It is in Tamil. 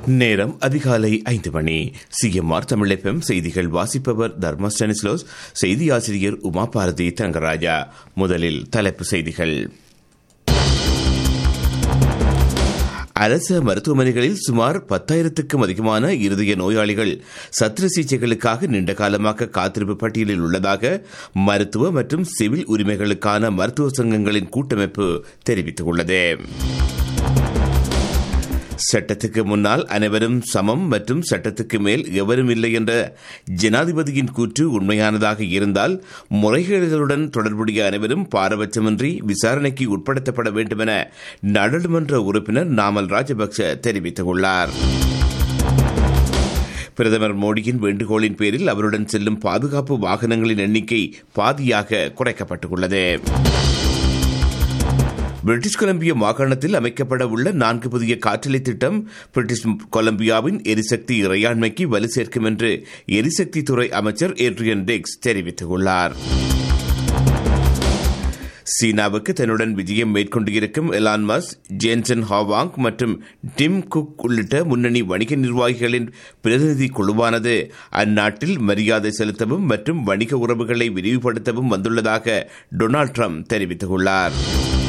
நேரம் அதிகாலை ஐந்து மணி சிஎம்ஆர் தமிழகம் செய்திகள் வாசிப்பவர் தர்மா ஸ்டானிஸ்லோஸ் செய்தி ஆசிரியர் உமா பாரதி தங்கராஜா முதலில் தலைப்பு செய்திகள் அரசு மருத்துவமனைகளில் சுமார் பத்தாயிரத்துக்கும் அதிகமான இருதய நோயாளிகள் சத்திர சிகிச்சைகளுக்காக நீண்ட காலமாக காத்திருப்பு பட்டியலில் உள்ளதாக மருத்துவ மற்றும் சிவில் உரிமைகளுக்கான மருத்துவ சங்கங்களின் கூட்டமைப்பு தெரிவித்துள்ளது சட்டத்துக்கு முன்னால் அனைவரும் சமம் மற்றும் சட்டத்துக்கு மேல் எவரும் இல்லை என்ற ஜனாதிபதியின் கூற்று உண்மையானதாக இருந்தால் முறைகேடுகளுடன் தொடர்புடைய அனைவரும் பாரபட்சமின்றி விசாரணைக்கு உட்படுத்தப்பட வேண்டும் என நாடாளுமன்ற உறுப்பினர் நாமல் ராஜபக்ச தெரிவித்துள்ளார் பிரதமர் மோடியின் வேண்டுகோளின் பேரில் அவருடன் செல்லும் பாதுகாப்பு வாகனங்களின் எண்ணிக்கை பாதியாக குறைக்கப்பட்டுள்ளது பிரிட்டிஷ் கொலம்பியா மாகாணத்தில் அமைக்கப்பட உள்ள நான்கு புதிய காற்றலை திட்டம் பிரிட்டிஷ் கொலம்பியாவின் எரிசக்தி இறையாண்மைக்கு வலு சேர்க்கும் என்று எரிசக்தி துறை அமைச்சர் ஏட்ரியன் டெக்ஸ் தெரிவித்துள்ளார் சீனாவுக்கு தன்னுடன் விஜயம் மேற்கொண்டு இருக்கும் எலான் மஸ் ஜேன்சன் ஹாவாங் மற்றும் டிம் குக் உள்ளிட்ட முன்னணி வணிக நிர்வாகிகளின் பிரதிநிதி குழுவானது அந்நாட்டில் மரியாதை செலுத்தவும் மற்றும் வணிக உறவுகளை விரிவுபடுத்தவும் வந்துள்ளதாக டொனால்டு ட்ரம்ப் தெரிவித்துள்ளார்